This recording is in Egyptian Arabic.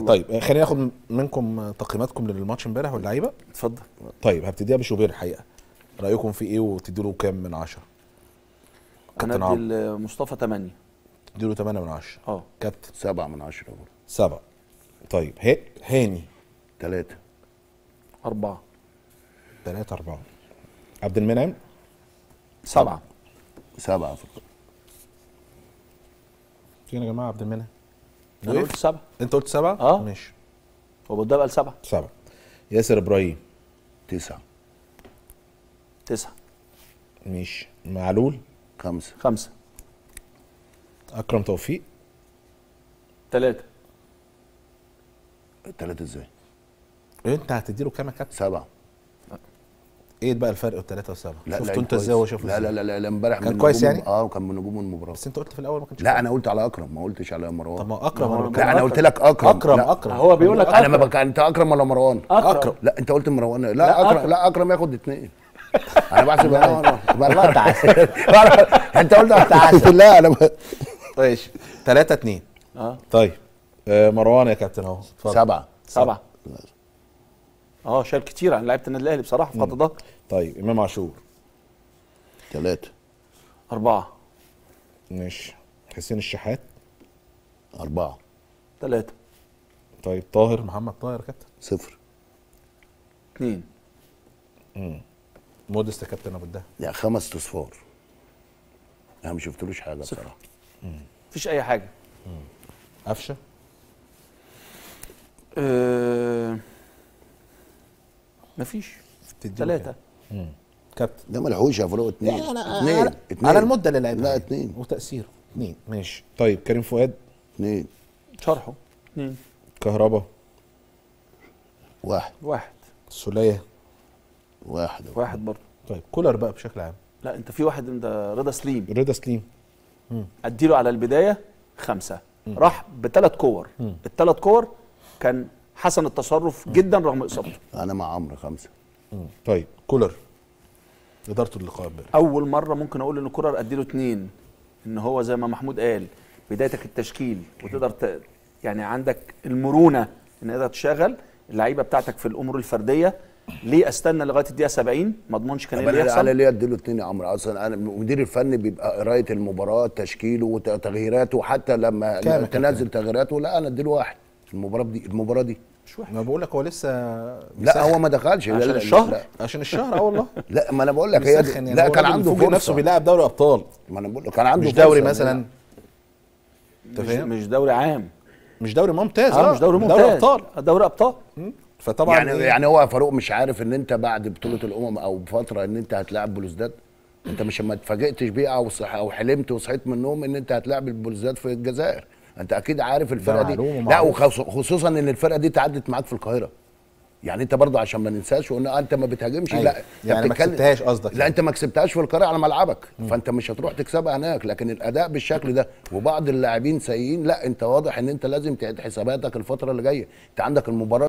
الله طيب خلينا ناخد منكم تقييماتكم للماتش امبارح واللعيبه اتفضل طيب هبتديها بشوبير الحقيقه رايكم في ايه وتدوا له كام من 10 كابتن انا عمرو. ادي لمصطفى 8 تدوا له 8 من 10 اه كابتن سبعة من عشرة برضه 7 طيب هي هاني ثلاثة 4 3 4 عبد المنعم 7 سبعة في القطر. فين يا جماعه عبد المنعم انا قلت 7 انت قلت 7 آه. ماشي هو ده قال 7 7 ياسر ابراهيم تسعة 9 ماشي معلول خمسة 5 اكرم توفيق 3 ثلاثة ازاي؟ انت هتدي له كام يا كابتن سبعة ايه بقى الفرق الثلاثه والسبعه لا شفت لعيب انت كويس. ازاي هو شافه لا ازاي؟ لا لا لا, لا امبارح كان من كويس نجوم- يعني؟ اه كان من نجوم المباراة بس انت قلت في الاول ما كانش لا كويس. انا قلت على اكرم ما قلتش على مروان طب ما اكرم ما هو- انا لا، بتكلم لا انا عن قلت لك اكرم اكرم لا. اكرم هو بيقول لك انا ما أكرم. بك... انت اكرم ولا مروان؟ اكرم لا انت قلت مروان لا, لا، اكرم أكرم. لا اكرم ياخد اثنين انا بحسب انا والله تعال. انت قلت لا انا ب- ماشي 3 2 اه طيب آه مروان يا كابتن اهو اتفضل. سبعة 7 اه شال كتير عن لعيبه النادي الاهلي بصراحه في خط الظهر طيب امام عاشور ثلاثة 4 ماشي حسين الشحات أربعة 3 طيب طاهر محمد طاهر يا كابتن صفر 2 مودست يا كابتن ابو الدهب يعني خمس اصفار انا ما شفتلوش حاجة صفر. بصراحة مفيش اي حاجه قفشه آه مفيش تديله 3 كام؟ كابتن ده ملحوش يا فاروق اتنين لا، أنا- اتنين على- اتنين على المده اللي لعبها لا يعني. اتنين وتاثيره اثنين ماشي طيب كريم فؤاد اتنين شرحه 2 كهربا واحد 1 سوليه واحد واحد برضه طيب كولر بقى بشكل عام لا انت في واحد انت رضا سليم رضا سليم اديله على البدايه خمسه راح بثلاث كور الثلاث كور كان حسن التصرف جدا رغم اصابته انا مع عمرو خمسة طيب كولر ادارته اللقاء امبارح اول مره ممكن اقول ان كولر اديله اتنين ان هو زي ما محمود قال بدايتك التشكيل وتقدر ت... يعني عندك المرونه ان تقدر تشغل اللعيبه بتاعتك في الامور الفرديه ليه استنى لغايه الدقيقه 70 ما اضمنش كان طب ايه اللي انا يحصل انا ليه اديله اتنين يا عمرو اصلا انا المدير الفني بيبقى قرايه المباراه تشكيله وتغييراته حتى لما كام يا تنزل تغييراته لا انا اديله واحد المباراه دي المباراه دي مش وحش ما بقول لك هو لسه لا هو ما دخلش لا عشان لا الشهر؟ لا, عشان الشهر اه والله لا ما انا بقول لك هي بيسخن دي يعني لا هو كان راجل عنده فوجئ فرصه نفسه بيلعب دوري ابطال ما انا بقول لك كان عنده مش دوري فرصة. مثلا انت مش, فاهم مش دوري عام مش دوري ممتاز اه مش دوري ممتاز دوري ابطال دوري ابطال فطبعا يعني إيه؟ يعني هو فاروق مش عارف ان انت بعد بطوله الامم او فتره ان انت هتلاعب بلوزداد انت مش ما اتفاجئتش بيه او صح او حلمت وصحيت من النوم ان انت هتلاعب البلوزداد في الجزائر انت اكيد عارف الفرقه دي معلومة لا معروفة. وخصوصا ان الفرقه دي تعدت معاك في القاهره يعني انت برضه عشان ما ننساش وقلنا انت ما بتهاجمش أيوة. لا انت يعني ما بتتكلم- كسبتهاش قصدك لا انت ما كسبتهاش في القاهره على ملعبك فانت مش هتروح تكسبها هناك لكن الاداء بالشكل ده وبعض اللاعبين سيئين لا انت واضح ان انت لازم تعيد حساباتك الفتره اللي جايه انت عندك المباراه